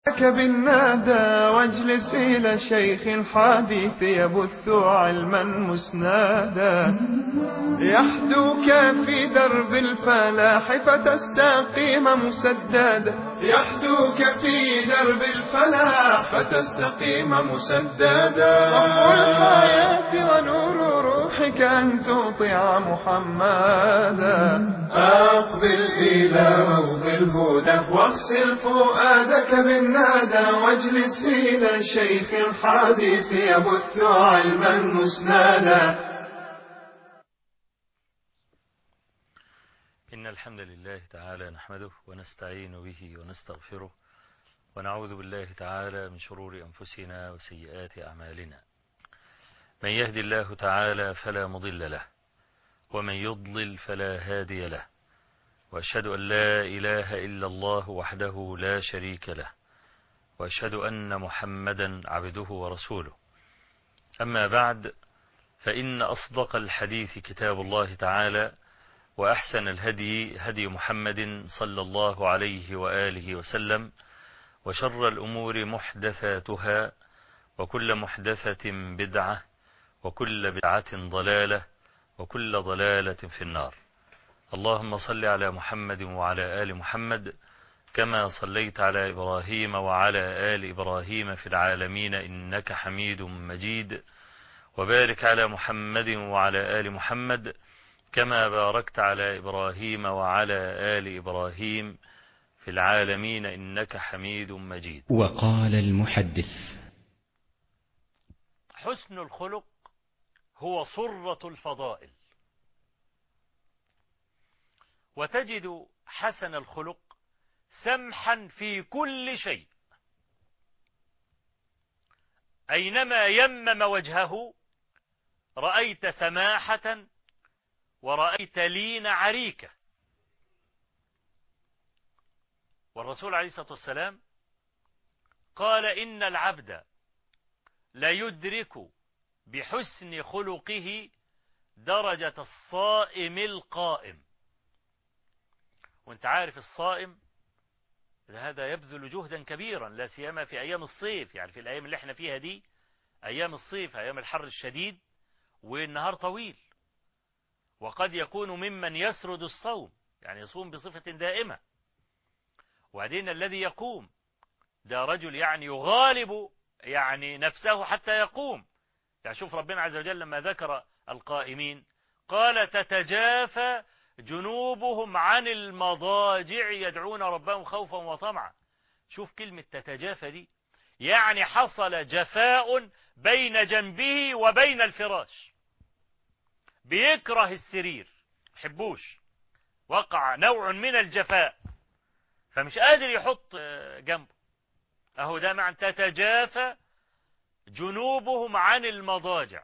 لك بالنادى واجلس إلى شيخ الحديث يبث علما مسنادا يحدوك في درب الفلاح فتستقيم مسددا يحدوك في درب الفلاح فتستقيم مسددا صفو الحياة ونور روحك أن تطيع محمدا فأقبل إلى روض الهدى واغسل فؤادك بالنادى واجلس إلى شيخ الحديث يبث علما مسنادا إن الحمد لله تعالى نحمده ونستعين به ونستغفره ونعوذ بالله تعالى من شرور أنفسنا وسيئات أعمالنا من يهدي الله تعالى فلا مضل له ومن يضلل فلا هادي له وأشهد أن لا إله إلا الله وحده لا شريك له وأشهد أن محمدا عبده ورسوله أما بعد فإن أصدق الحديث كتاب الله تعالى وأحسن الهدي هدي محمد صلى الله عليه وآله وسلم وشر الأمور محدثاتها وكل محدثة بدعة وكل بدعة ضلالة وكل ضلالة في النار اللهم صل على محمد وعلى آل محمد كما صليت على إبراهيم وعلى آل إبراهيم في العالمين إنك حميد مجيد وبارك على محمد وعلى آل محمد كما باركت على إبراهيم وعلى آل إبراهيم في العالمين إنك حميد مجيد وقال المحدث حسن الخلق هو صرة الفضائل وتجد حسن الخلق سمحا في كل شيء أينما يمم وجهه رأيت سماحة ورأيت لين عريكة والرسول عليه الصلاة والسلام قال إن العبد لا يدرك بحسن خلقه درجة الصائم القائم وانت عارف الصائم هذا يبذل جهدا كبيرا لا سيما في أيام الصيف يعني في الأيام اللي احنا فيها دي أيام الصيف أيام الحر الشديد والنهار طويل وقد يكون ممن يسرد الصوم يعني يصوم بصفة دائمة وبعدين الذي يقوم ده رجل يعني يغالب يعني نفسه حتى يقوم يعني شوف ربنا عز وجل لما ذكر القائمين قال تتجافى جنوبهم عن المضاجع يدعون ربهم خوفا وطمعا شوف كلمة تتجافى دي يعني حصل جفاء بين جنبه وبين الفراش بيكره السرير حبوش وقع نوع من الجفاء فمش قادر يحط جنبه اهو ده معنى تتجافى جنوبهم عن المضاجع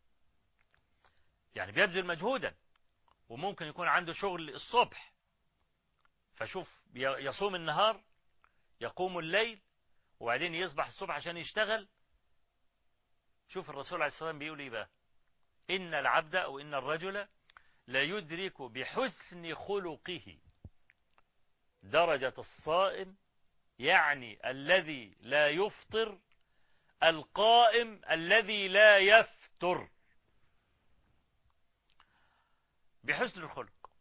يعني بيبذل مجهودا وممكن يكون عنده شغل الصبح فشوف يصوم النهار يقوم الليل وبعدين يصبح الصبح عشان يشتغل شوف الرسول عليه الصلاة والسلام بيقول ايه بقى إن العبد أو إن الرجل لا يدرك بحسن خلقه درجة الصائم يعني الذي لا يفطر القائم الذي لا يفتر بحسن الخلق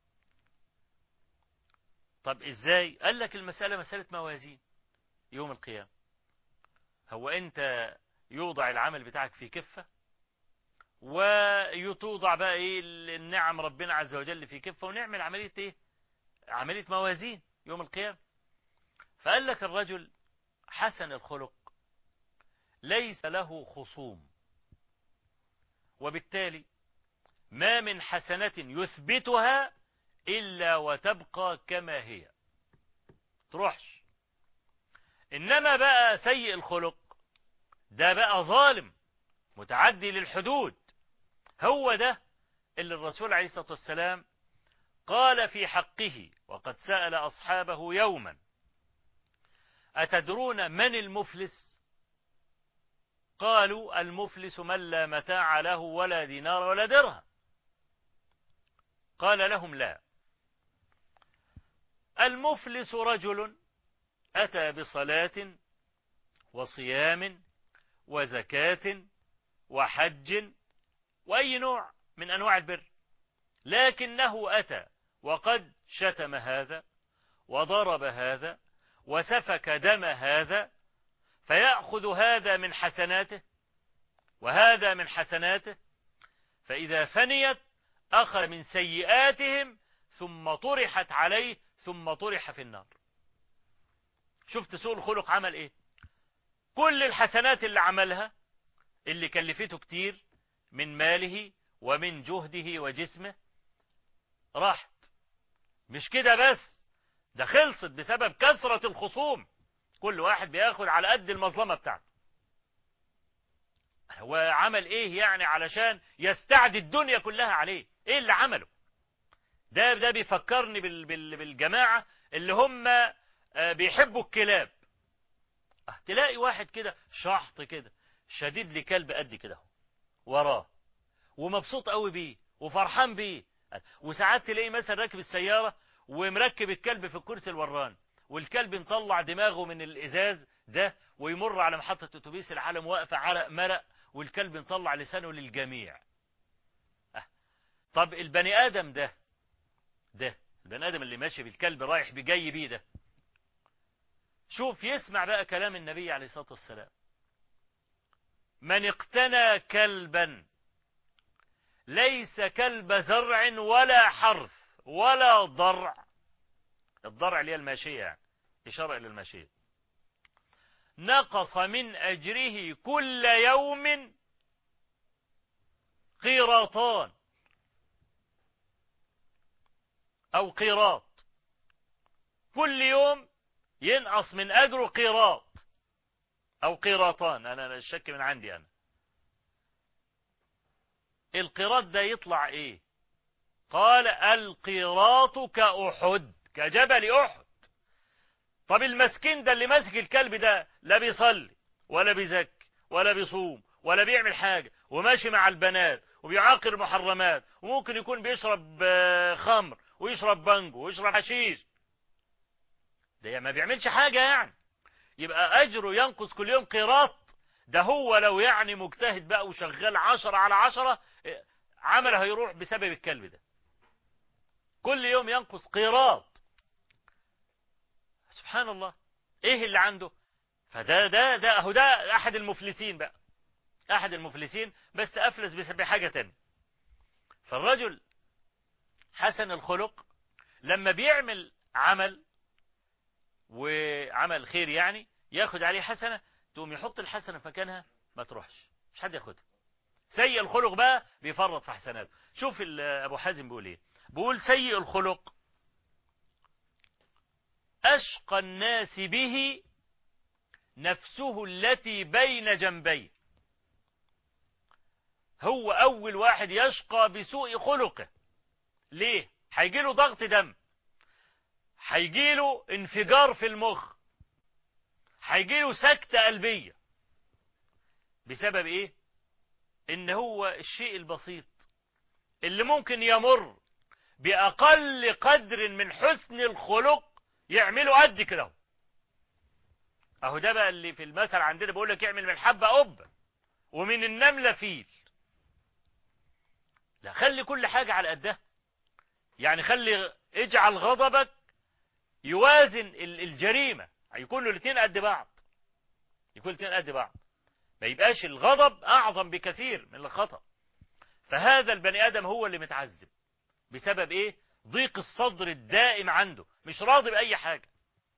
طب ازاي قال لك المسألة مسألة موازين يوم القيامة هو انت يوضع العمل بتاعك في كفة ويتوضع بقى ايه النعم ربنا عز وجل في كفة ونعمل عملية ايه عملية موازين يوم القيامة فقال لك الرجل حسن الخلق ليس له خصوم وبالتالي ما من حسنة يثبتها إلا وتبقى كما هي تروحش إنما بقى سيء الخلق ده بقى ظالم متعدي للحدود هو ده اللي الرسول عليه الصلاة والسلام قال في حقه وقد سأل أصحابه يوما أتدرون من المفلس قالوا المفلس من لا متاع له ولا دينار ولا درهم قال لهم لا المفلس رجل أتى بصلاة وصيام وزكاة وحج وأي نوع من أنواع البر لكنه أتى وقد شتم هذا وضرب هذا وسفك دم هذا فيأخذ هذا من حسناته وهذا من حسناته فإذا فنيت أخذ من سيئاتهم ثم طرحت عليه ثم طرح في النار شفت سوء الخلق عمل ايه كل الحسنات اللي عملها اللي كلفته كتير من ماله ومن جهده وجسمه راحت مش كده بس ده خلصت بسبب كثرة الخصوم كل واحد بياخد على قد المظلمة بتاعته هو عمل ايه يعني علشان يستعدي الدنيا كلها عليه ايه اللي عمله ده ده بيفكرني بال بال بالجماعة اللي هم بيحبوا الكلاب تلاقي واحد كده شحط كده شديد لكلب قد كده وراه ومبسوط قوي بيه وفرحان بيه وساعات تلاقي مثلا راكب السيارة ومركب الكلب في الكرسي الوران والكلب مطلع دماغه من الازاز ده ويمر على محطة اتوبيس العالم واقفة عرق مرق والكلب مطلع لسانه للجميع أه. طب البني ادم ده ده البني ادم اللي ماشي بالكلب رايح بجاي بيه ده شوف يسمع بقى كلام النبي عليه الصلاة والسلام من اقتنى كلبا ليس كلب زرع ولا حرث ولا ضرع الضرع اللي هي الماشية يعني إشارة إلى الماشية نقص من أجره كل يوم قيراطان أو قيراط كل يوم ينقص من أجره قيراط أو قيراطان أنا الشك من عندي أنا القيراط ده يطلع إيه قال القيراط كأحد كجبل أحد طب المسكين ده اللي ماسك الكلب ده لا بيصلي ولا بيزكي ولا بيصوم ولا بيعمل حاجة وماشي مع البنات وبيعاقر محرمات وممكن يكون بيشرب خمر ويشرب بانجو ويشرب حشيش ده ما بيعملش حاجة يعني يبقى أجره ينقص كل يوم قيراط ده هو لو يعني مجتهد بقى وشغال عشرة على عشرة عمله هيروح بسبب الكلب ده كل يوم ينقص قيراط سبحان الله ايه اللي عنده فده ده ده اهو ده احد المفلسين بقى احد المفلسين بس افلس بسبب حاجة تانية فالرجل حسن الخلق لما بيعمل عمل وعمل خير يعني ياخد عليه حسنة تقوم يحط الحسنة في مكانها ما تروحش مش حد ياخدها سيء الخلق بقى بيفرط في حسناته شوف ابو حازم بيقول ايه بيقول سيء الخلق أشقى الناس به نفسه التي بين جنبيه هو أول واحد يشقى بسوء خلقه ليه هيجيله ضغط دم هيجيله انفجار في المخ هيجيله سكتة قلبية بسبب ايه ان هو الشيء البسيط اللي ممكن يمر بأقل قدر من حسن الخلق يعملوا قد كده اهو ده بقى اللي في المثل عندنا بيقول لك اعمل من الحبة قبة ومن النملة فيل لا خلي كل حاجة على قدها يعني خلي اجعل غضبك يوازن الجريمة يكونوا الاثنين قد بعض يكون الاثنين قد بعض ما يبقاش الغضب اعظم بكثير من الخطأ فهذا البني ادم هو اللي متعذب بسبب ايه ضيق الصدر الدائم عنده مش راضي بأي حاجة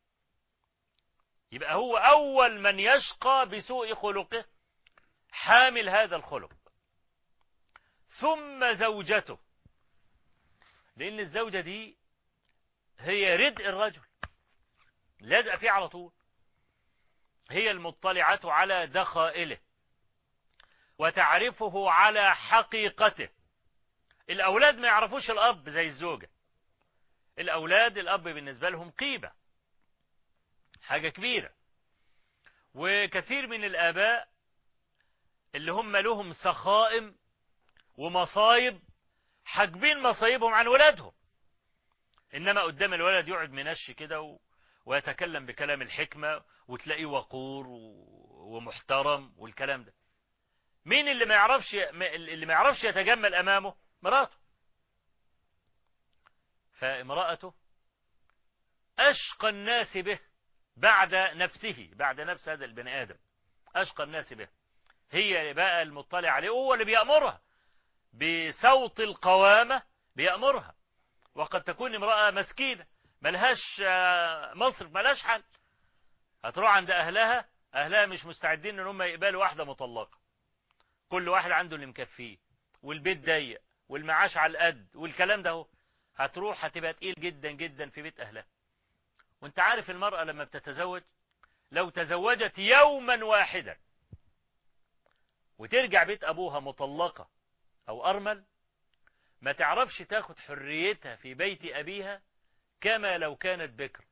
يبقى هو أول من يشقى بسوء خلقه حامل هذا الخلق ثم زوجته لأن الزوجة دي هي ردء الرجل لازقة فيه على طول هي المطلعة على دخائله وتعرفه على حقيقته الأولاد ما يعرفوش الأب زي الزوجة الأولاد الأب بالنسبة لهم قيمة حاجة كبيرة وكثير من الآباء اللي هم لهم سخائم ومصايب حاجبين مصايبهم عن ولادهم إنما قدام الولد يقعد منش كده و... ويتكلم بكلام الحكمة وتلاقيه وقور و... ومحترم والكلام ده مين اللي ما يعرفش اللي ما يعرفش يتجمل امامه مراته فامرأته اشقى الناس به بعد نفسه بعد نفس هذا البني ادم اشقى الناس به هي بقى المطلع عليه هو اللي بيأمرها بصوت القوامة بيأمرها وقد تكون امرأة مسكينة ملهاش مصرف ملهاش حل هتروح عند أهلها أهلها مش مستعدين إن هم يقبلوا واحدة مطلقة كل واحد عنده اللي مكفيه والبيت ضيق والمعاش على القد والكلام ده هو هتروح هتبقى تقيل جدا جدا في بيت أهلها وانت عارف المرأة لما بتتزوج لو تزوجت يوما واحدا وترجع بيت أبوها مطلقة أو أرمل ما تعرفش تاخد حريتها في بيت أبيها كما لو كانت بكر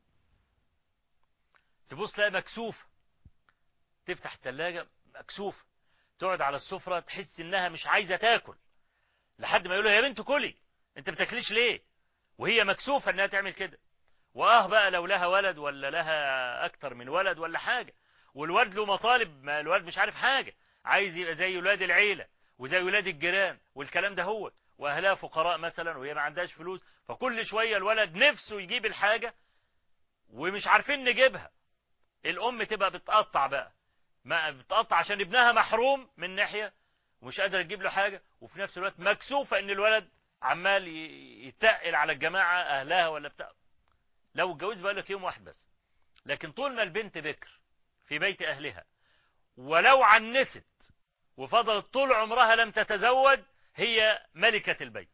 تبص تلاقي مكسوفة تفتح الثلاجة مكسوفة تقعد على السفرة تحس انها مش عايزة تاكل لحد ما يقولوا يا بنت كلي انت بتاكليش ليه وهي مكسوفة انها تعمل كده واه بقى لو لها ولد ولا لها اكتر من ولد ولا حاجة والولد له مطالب ما الولد مش عارف حاجة عايز يبقى زي ولاد العيلة وزي ولاد الجيران والكلام ده هو واهلها فقراء مثلا وهي ما عندهاش فلوس فكل شوية الولد نفسه يجيب الحاجة ومش عارفين نجيبها الام تبقى بتقطع بقى ما بتقطع عشان ابنها محروم من ناحية ومش قادرة تجيب له حاجة وفي نفس الوقت مكسوفة ان الولد عمال يتقل على الجماعة اهلها ولا بتاع لو اتجوز بقى لك يوم واحد بس لكن طول ما البنت بكر في بيت اهلها ولو عنست وفضلت طول عمرها لم تتزوج هي ملكة البيت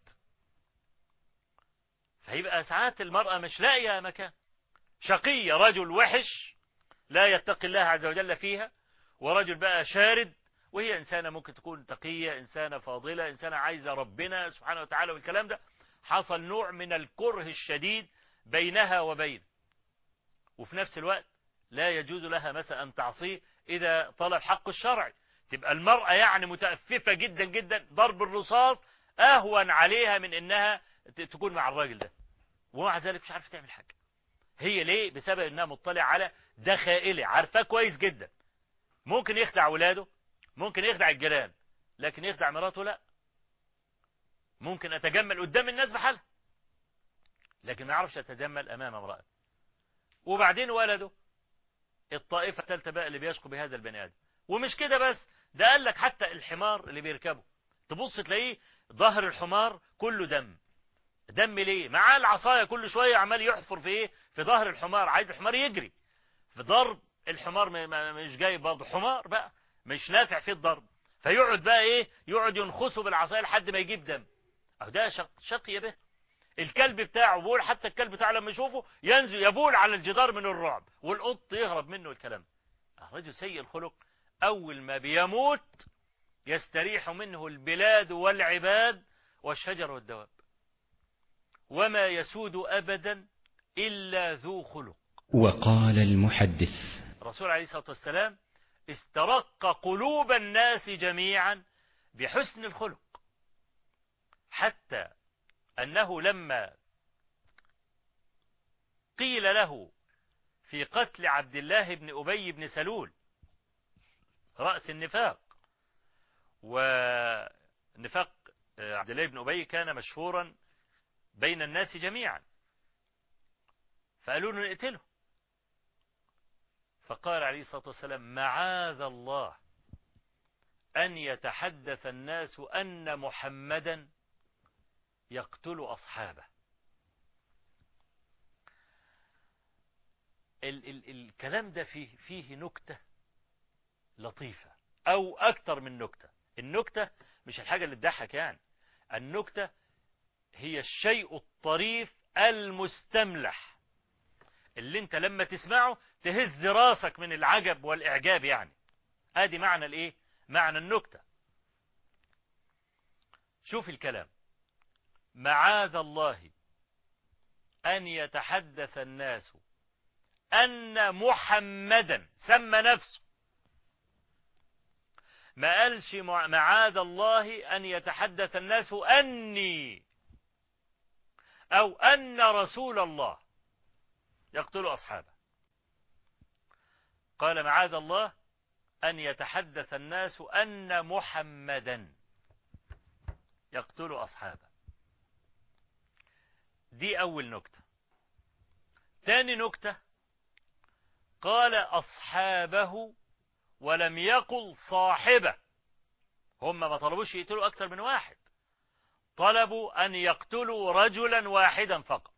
فيبقى ساعات المرأة مش لاقية مكان شقية رجل وحش لا يتقي الله عز وجل فيها ورجل بقى شارد وهي إنسانة ممكن تكون تقية إنسانة فاضلة إنسانة عايزة ربنا سبحانه وتعالى والكلام ده حصل نوع من الكره الشديد بينها وبين وفي نفس الوقت لا يجوز لها مثلا أن تعصيه إذا طلب حق الشرع تبقى المرأة يعني متأففة جدا جدا ضرب الرصاص أهون عليها من إنها تكون مع الراجل ده ومع ذلك مش عارفة تعمل حاجة هي ليه بسبب إنها مطلع على دخائله عارفاه كويس جدا ممكن يخدع ولاده ممكن يخدع الجيران لكن يخدع مراته لا ممكن أتجمل قدام الناس بحالها لكن ما يعرفش أتجمل أمام امرأة وبعدين ولده الطائفة الثالثة بقى اللي بيشقوا بهذا البني آدم ومش كده بس ده قال لك حتى الحمار اللي بيركبه تبص تلاقيه ظهر الحمار كله دم دم ليه معاه العصاية كل شوية عمال يحفر في ايه في ظهر الحمار عايز الحمار يجري في ضرب الحمار مش جاي برضه حمار بقى مش نافع فيه الضرب فيقعد بقى ايه يقعد ينخسه بالعصاية لحد ما يجيب دم اهو ده شق شقي به الكلب بتاعه بقول حتى الكلب بتاعه لما يشوفه ينزل يبول على الجدار من الرعب والقط يهرب منه الكلام الرجل سيء الخلق أول ما بيموت يستريح منه البلاد والعباد والشجر والدواب وما يسود أبدا إلا ذو خلق وقال المحدث الرسول عليه الصلاة والسلام استرق قلوب الناس جميعا بحسن الخلق حتى أنه لما قيل له في قتل عبد الله بن أبي بن سلول رأس النفاق ونفاق عبد الله بن أبي كان مشهورا بين الناس جميعا فقالوا له نقتله فقال عليه الصلاة والسلام معاذ الله أن يتحدث الناس أن محمدا يقتل أصحابه ال ال الكلام ده فيه, فيه نكتة لطيفة أو أكتر من نكتة النكتة مش الحاجة اللي تضحك يعني النكتة هي الشيء الطريف المستملح اللي انت لما تسمعه تهز راسك من العجب والإعجاب يعني ادي معنى الايه معنى النكتة شوف الكلام معاذ الله أن يتحدث الناس أن محمدا سمى نفسه ما قالش معاذ الله أن يتحدث الناس أني أو أن رسول الله يقتل أصحابه قال معاذ الله أن يتحدث الناس أن محمدا يقتل أصحابه دي أول نكتة تاني نكتة قال أصحابه ولم يقل صاحبه هم ما طلبوش يقتلوا أكثر من واحد طلبوا أن يقتلوا رجلا واحدا فقط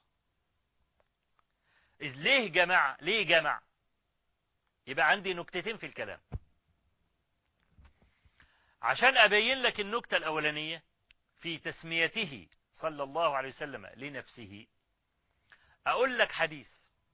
إذ ليه جمع ليه جمع يبقى عندي نكتتين في الكلام عشان أبين لك النكتة الأولانية في تسميته صلى الله عليه وسلم لنفسه أقول لك حديث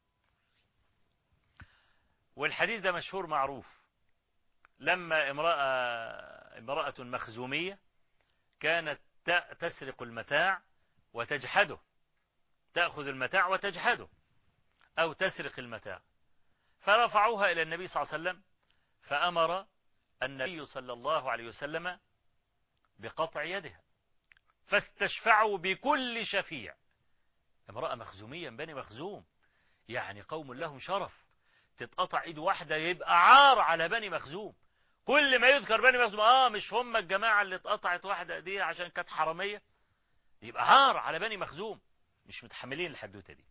والحديث ده مشهور معروف لما امرأة امرأة مخزومية كانت تسرق المتاع وتجحده تأخذ المتاع وتجحده أو تسرق المتاع فرفعوها إلى النبي صلى الله عليه وسلم فأمر النبي صلى الله عليه وسلم بقطع يدها فاستشفعوا بكل شفيع امرأة مخزومية بني مخزوم يعني قوم لهم شرف تتقطع ايد واحدة يبقى عار على بني مخزوم كل ما يذكر بني مخزوم اه مش هم الجماعة اللي اتقطعت واحدة دي عشان كانت حرامية يبقى عار على بني مخزوم مش متحملين الحدوتة دي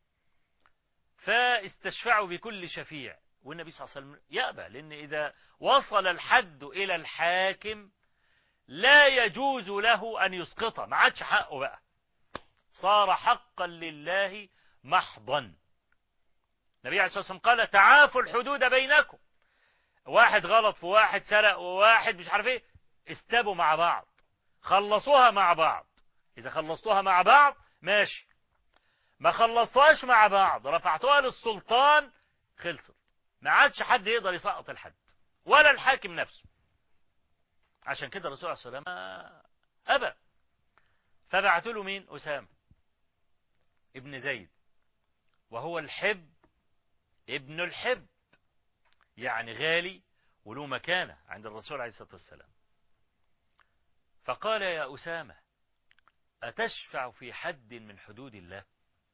فاستشفعوا بكل شفيع والنبي صلى الله عليه وسلم يأبى لأن إذا وصل الحد إلى الحاكم لا يجوز له أن يسقطه ما عادش حقه بقى صار حقا لله محضا النبي عليه الصلاة والسلام قال تعافوا الحدود بينكم واحد غلط في واحد سرق وواحد مش عارف ايه استبوا مع بعض خلصوها مع بعض إذا خلصتوها مع بعض ماشي ما خلصتوهاش مع بعض رفعتوها للسلطان خلصت ما عادش حد يقدر يسقط الحد ولا الحاكم نفسه عشان كده الرسول عليه الصلاة والسلام أبى فبعتوا له مين أسامة ابن زيد وهو الحب ابن الحب يعني غالي وله مكانة عند الرسول عليه الصلاة والسلام فقال يا أسامة أتشفع في حد من حدود الله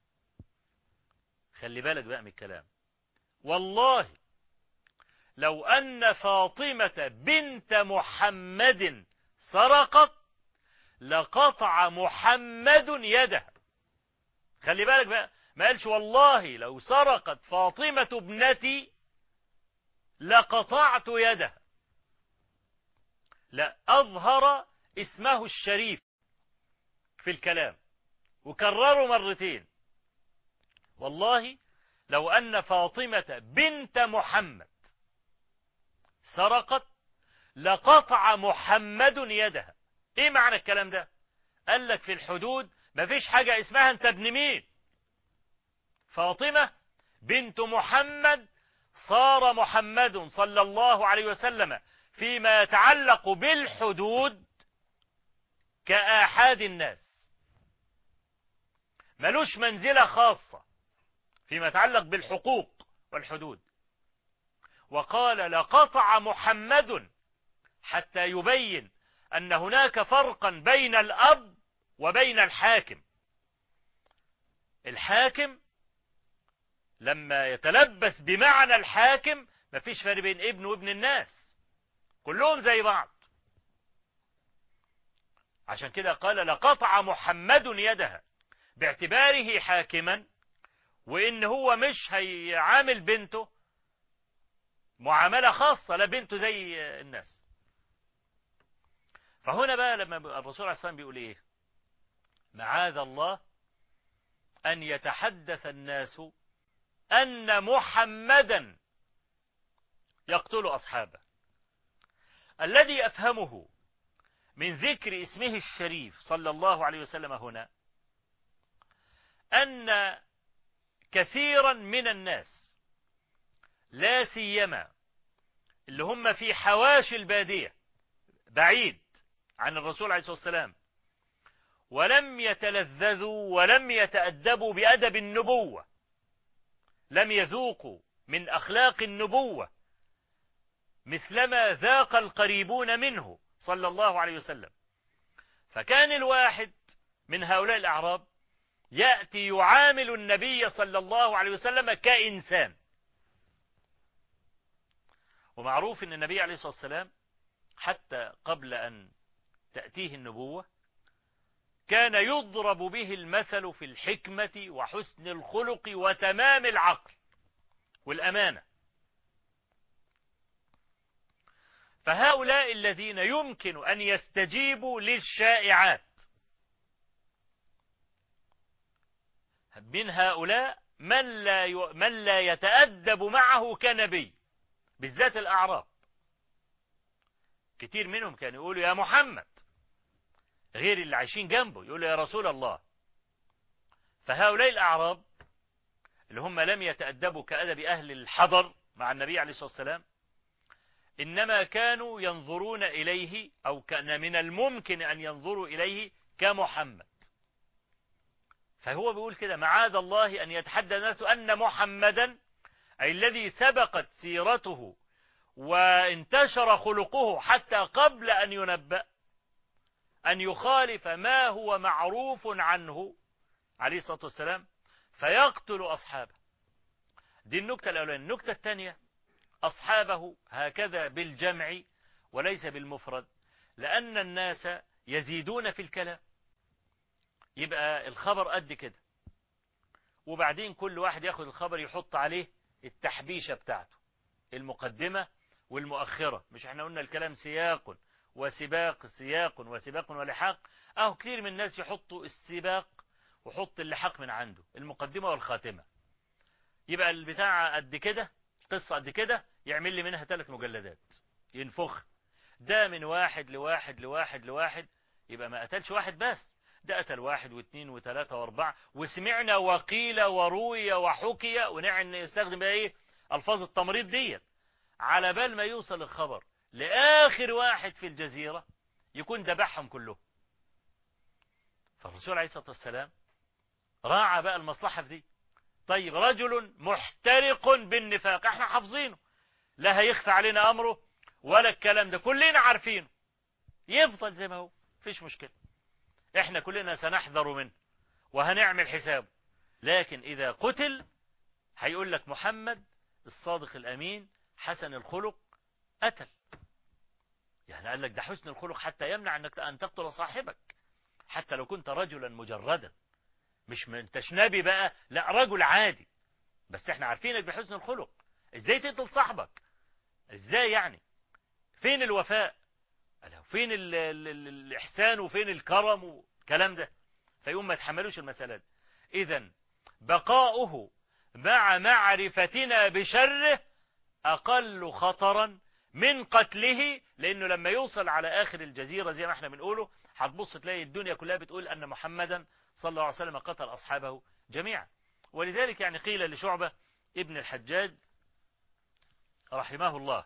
خلي بالك بقى من الكلام والله لو أن فاطمة بنت محمد سرقت لقطع محمد يدها خلي بالك بقى ما قالش والله لو سرقت فاطمة ابنتي لقطعت يدها لا أظهر اسمه الشريف في الكلام وكرره مرتين والله لو أن فاطمة بنت محمد سرقت لقطع محمد يدها ايه معنى الكلام ده قال لك في الحدود مفيش حاجة اسمها انت ابن مين فاطمة بنت محمد صار محمد صلى الله عليه وسلم فيما يتعلق بالحدود كآحاد الناس ملوش منزلة خاصة فيما يتعلق بالحقوق والحدود وقال لقطع محمد حتى يبين أن هناك فرقا بين الأب وبين الحاكم الحاكم لما يتلبس بمعنى الحاكم مفيش فرق بين ابن وابن الناس كلهم زي بعض عشان كده قال لقطع محمد يدها باعتباره حاكما وإن هو مش هيعامل بنته معاملة خاصة لا بنته زي الناس فهنا بقى لما الرسول عليه الصلاة والسلام بيقول ايه معاذ الله أن يتحدث الناس أن محمدا يقتل أصحابه الذي أفهمه من ذكر اسمه الشريف صلى الله عليه وسلم هنا أن كثيرا من الناس لا سيما اللي هم في حواشي البادية بعيد عن الرسول عليه الصلاة والسلام ولم يتلذذوا ولم يتأدبوا بأدب النبوة لم يذوقوا من أخلاق النبوة مثلما ذاق القريبون منه صلى الله عليه وسلم فكان الواحد من هؤلاء الأعراب يأتي يعامل النبي صلى الله عليه وسلم كإنسان ومعروف أن النبي عليه الصلاة والسلام حتى قبل أن تأتيه النبوة كان يضرب به المثل في الحكمة وحسن الخلق وتمام العقل والأمانة فهؤلاء الذين يمكن أن يستجيبوا للشائعات من هؤلاء من لا ي... من لا يتأدب معه كنبي بالذات الأعراب كتير منهم كانوا يقولوا يا محمد غير اللي عايشين جنبه يقولوا يا رسول الله فهؤلاء الأعراب اللي هم لم يتأدبوا كأدب أهل الحضر مع النبي عليه الصلاة والسلام إنما كانوا ينظرون إليه أو كان من الممكن أن ينظروا إليه كمحمد فهو بيقول كده معاذ الله أن يتحدى الناس أن محمدا أي الذي سبقت سيرته وانتشر خلقه حتى قبل أن ينبأ أن يخالف ما هو معروف عنه عليه الصلاة والسلام فيقتل أصحابه دي النكتة الأولانية النكتة الثانية أصحابه هكذا بالجمع وليس بالمفرد لأن الناس يزيدون في الكلام يبقى الخبر قد كده وبعدين كل واحد ياخد الخبر يحط عليه التحبيشة بتاعته المقدمة والمؤخرة مش احنا قلنا الكلام سياق وسباق سياق وسباق ولحاق اهو كتير من الناس يحطوا السباق وحط اللحاق من عنده المقدمة والخاتمة يبقى البتاع قد كده قصة قد كده يعمل لي منها ثلاث مجلدات ينفخ ده من واحد لواحد لواحد لواحد يبقى ما قتلش واحد بس ده قتل واحد واثنين وثلاثة واربعة وسمعنا وقيل وروي وحكي ونعن نستخدم بقى ايه الفاظ التمريض ديت على بال ما يوصل الخبر لآخر واحد في الجزيرة يكون ذبحهم كلهم فالرسول عليه الصلاة والسلام راعى بقى المصلحة في دي طيب رجل محترق بالنفاق احنا حافظينه لا هيخفى علينا أمره ولا الكلام ده كلنا عارفينه يفضل زي ما هو فيش مشكلة احنا كلنا سنحذر منه وهنعمل حسابه لكن إذا قتل هيقول لك محمد الصادق الأمين حسن الخلق قتل يعني قال لك ده حسن الخلق حتى يمنع أنك أن تقتل صاحبك حتى لو كنت رجلا مجردا مش ما انتش نبي بقى لا رجل عادي بس احنا عارفينك بحسن الخلق ازاي تقتل صاحبك ازاي يعني فين الوفاء فين ال ال ال الإحسان وفين الكرم والكلام ده فيقوم ما يتحملوش المسألة إذا بقاؤه مع معرفتنا بشره أقل خطرا من قتله لأنه لما يوصل على آخر الجزيرة زي ما احنا بنقوله هتبص تلاقي الدنيا كلها بتقول أن محمدا صلى الله عليه وسلم قتل أصحابه جميعا ولذلك يعني قيل لشعبة ابن الحجاج رحمه الله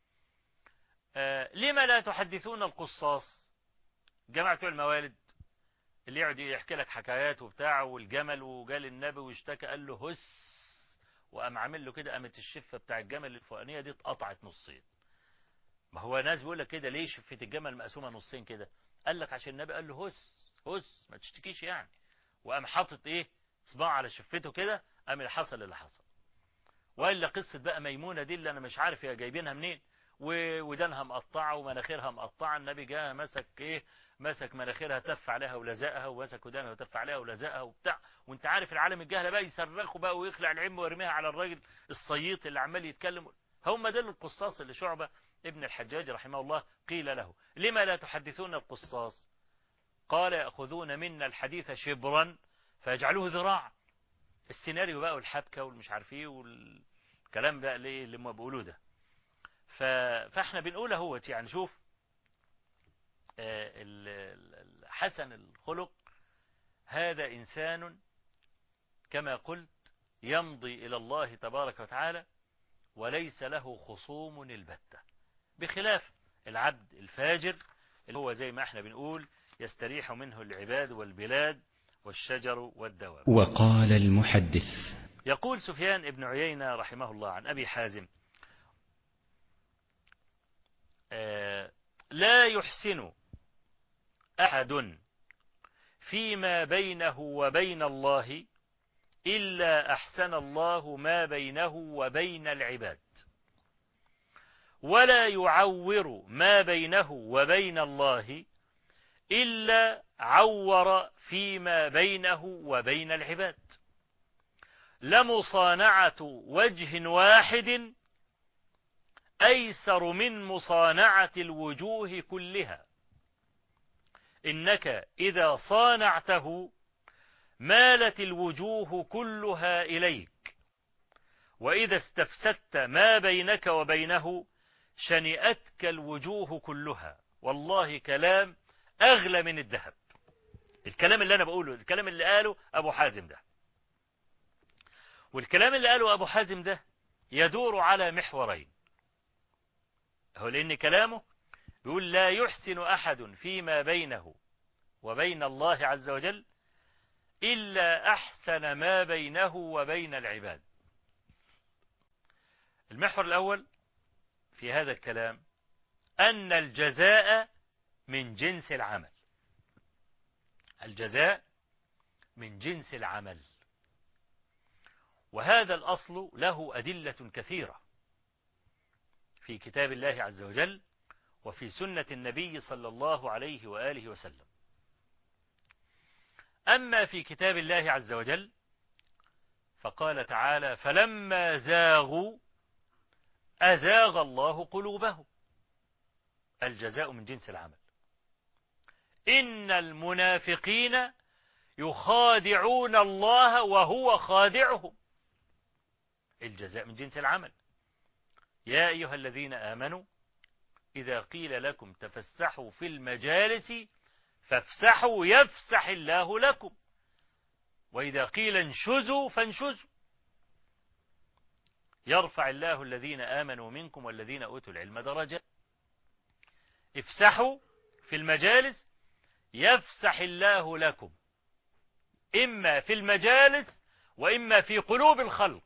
آه لما لا تحدثون القصاص جماعة بتوع الموالد اللي يقعد يحكي لك حكايات وبتاع والجمل وجال النبي واشتكى قال له هس وقام عامل له كده قامت الشفه بتاع الجمل الفوقانيه دي اتقطعت نصين ما هو ناس بيقول لك كده ليه شفه الجمل مقسومه نصين كده قال لك عشان النبي قال له هس هس ما تشتكيش يعني وقام حاطط ايه صباع على شفته كده قام اللي حصل اللي حصل والا قصه بقى ميمونه دي اللي انا مش عارف هي جايبينها منين ودانها مقطعه ومناخيرها مقطعه النبي جاء مسك ايه مسك مناخيرها تف عليها ولزقها ومسك ودانها وتف عليها ولزقها وبتاع وانت عارف العالم الجهله بقى يصرخوا بقى ويخلع العم ويرميها على الراجل الصييط اللي عمال يتكلم هم دول القصاص اللي شعبة ابن الحجاج رحمه الله قيل له لما لا تحدثون القصاص قال يأخذون منا الحديث شبرا فيجعلوه ذراع السيناريو بقى والحبكة والمش عارف ايه والكلام بقى اللي هم بيقولوه ده فاحنا بنقول اهوت يعني شوف حسن الخلق هذا إنسان كما قلت يمضي إلى الله تبارك وتعالى وليس له خصوم البتة بخلاف العبد الفاجر اللي هو زي ما احنا بنقول يستريح منه العباد والبلاد والشجر والدواب وقال المحدث يقول سفيان ابن عيينة رحمه الله عن أبي حازم آه لا يحسن أحد فيما بينه وبين الله إلا أحسن الله ما بينه وبين العباد ولا يعور ما بينه وبين الله إلا عور فيما بينه وبين العباد لمصانعة وجه واحد أيسر من مصانعة الوجوه كلها إنك إذا صانعته مالت الوجوه كلها إليك وإذا استفسدت ما بينك وبينه شنئتك الوجوه كلها والله كلام أغلى من الذهب الكلام اللي أنا بقوله الكلام اللي قاله أبو حازم ده والكلام اللي قاله أبو حازم ده يدور على محورين هو لأن كلامه يقول لا يحسن أحد فيما بينه وبين الله عز وجل إلا أحسن ما بينه وبين العباد المحور الأول في هذا الكلام أن الجزاء من جنس العمل الجزاء من جنس العمل وهذا الأصل له أدلة كثيرة في كتاب الله عز وجل وفي سنة النبي صلى الله عليه وآله وسلم أما في كتاب الله عز وجل فقال تعالى فلما زاغوا أزاغ الله قلوبهم الجزاء من جنس العمل إن المنافقين يخادعون الله وهو خادعهم الجزاء من جنس العمل يا أيها الذين آمنوا إذا قيل لكم تفسحوا في المجالس فافسحوا يفسح الله لكم وإذا قيل انشزوا فانشزوا يرفع الله الذين آمنوا منكم والذين أوتوا العلم درجة افسحوا في المجالس يفسح الله لكم إما في المجالس وإما في قلوب الخلق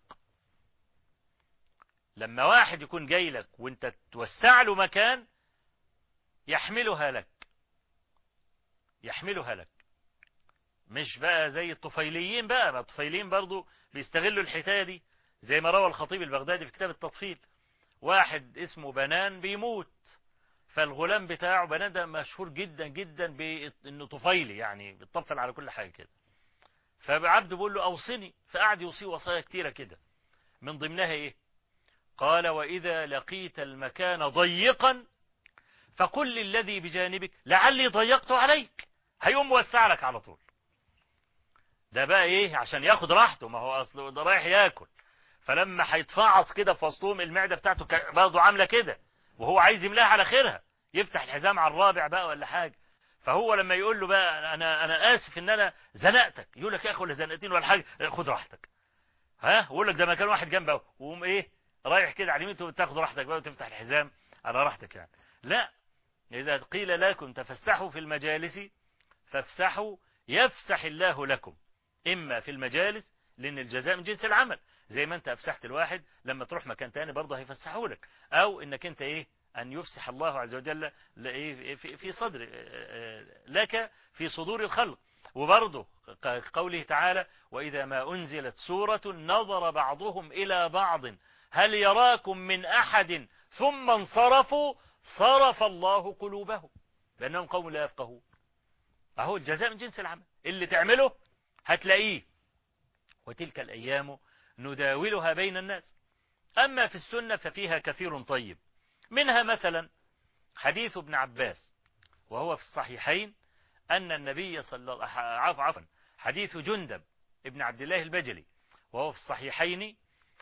لما واحد يكون جاي لك وانت توسع له مكان يحملها لك يحملها لك مش بقى زي الطفيليين بقى ما الطفيليين برضو بيستغلوا الحكايه دي زي ما روى الخطيب البغدادي في كتاب التطفيل واحد اسمه بنان بيموت فالغلام بتاعه بنان ده مشهور جدا جدا بانه طفيلي يعني بيطفل على كل حاجه كده فعبده بيقول له اوصني فقعد يوصيه وصايا كتيره كده من ضمنها ايه قال واذا لقيت المكان ضيقا فقل للذي بجانبك لعلي ضيقت عليك هيقوم موسع لك على طول ده بقى ايه عشان ياخد راحته ما هو اصله ده رايح ياكل فلما هيتفعص كده في وسطهم المعده بتاعته برضه عامله كده وهو عايز يملاها على خيرها يفتح الحزام على الرابع بقى ولا حاجه فهو لما يقول له بقى انا انا اسف ان انا زنقتك يقول لك يا اخي ولا زنقتين ولا حاجه خد راحتك ها يقول لك ده مكان واحد جنبه وقوم ايه رايح كده على اليمين تاخد راحتك بقى وتفتح الحزام على راحتك يعني لا إذا قيل لكم تفسحوا في المجالس فافسحوا يفسح الله لكم إما في المجالس لأن الجزاء من جنس العمل زي ما أنت أفسحت الواحد لما تروح مكان تاني برضه هيفسحوا لك أو إنك أنت إيه أن يفسح الله عز وجل في صدر لك في صدور الخلق وبرضه قوله تعالى وإذا ما أنزلت سورة نظر بعضهم إلى بعض هل يراكم من أحد ثم انصرفوا صرف الله قلوبهم بأنهم قوم لا يفقهون أهو الجزاء من جنس العمل اللي تعمله هتلاقيه وتلك الأيام نداولها بين الناس أما في السنة ففيها كثير طيب منها مثلا حديث ابن عباس وهو في الصحيحين أن النبي صلى الله عفوا عفوا حديث جندب ابن عبد الله البجلي وهو في الصحيحين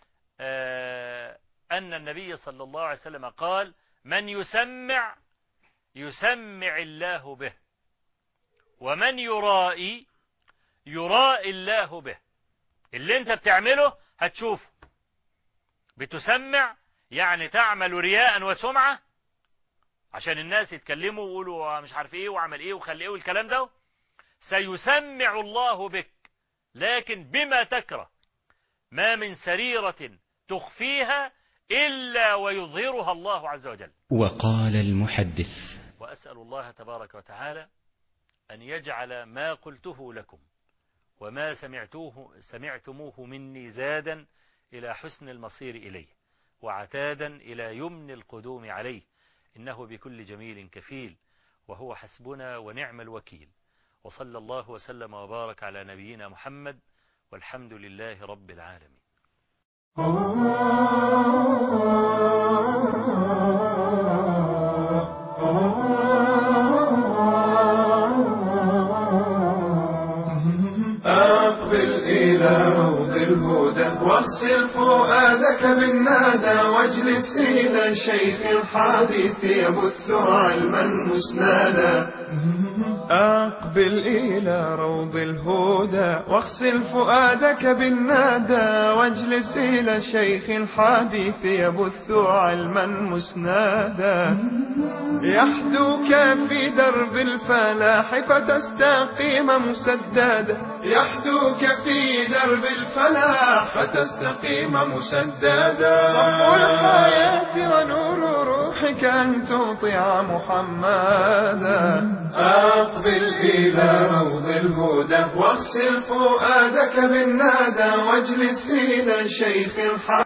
أن النبي صلى الله عليه وسلم قال من يسمع يسمع الله به ومن يرائي يرائي الله به اللي انت بتعمله هتشوفه بتسمع يعني تعمل رياء وسمعة عشان الناس يتكلموا ويقولوا مش عارف ايه وعمل ايه وخلي ايه والكلام ده سيسمع الله بك لكن بما تكره ما من سريرة تخفيها إلا ويظهرها الله عز وجل وقال المحدث وأسأل الله تبارك وتعالى أن يجعل ما قلته لكم وما سمعتوه سمعتموه مني زادا إلى حسن المصير إليه وعتادا إلى يمن القدوم عليه إنه بكل جميل كفيل وهو حسبنا ونعم الوكيل وصلى الله وسلم وبارك على نبينا محمد والحمد لله رب العالمين أقبل إلى روض الهدى واغسل فؤادك بالنادى واجلس إلى شيخ الحديث يبث علما مسنادا أقبل إلى روض الهدى واغسل فؤادك بالنادى واجلس إلى شيخ الحديث يبث علما مسنادا يحدوك في درب الفلاح فتستقيم مسددا يحدوك في درب الفلاح فتستقيم مسددا صفو الحياة ونور روحك أن تطيع محمدا أقبل إلى روض الهدى واغسل فؤادك بالنادى واجلس إلى شيخ الحق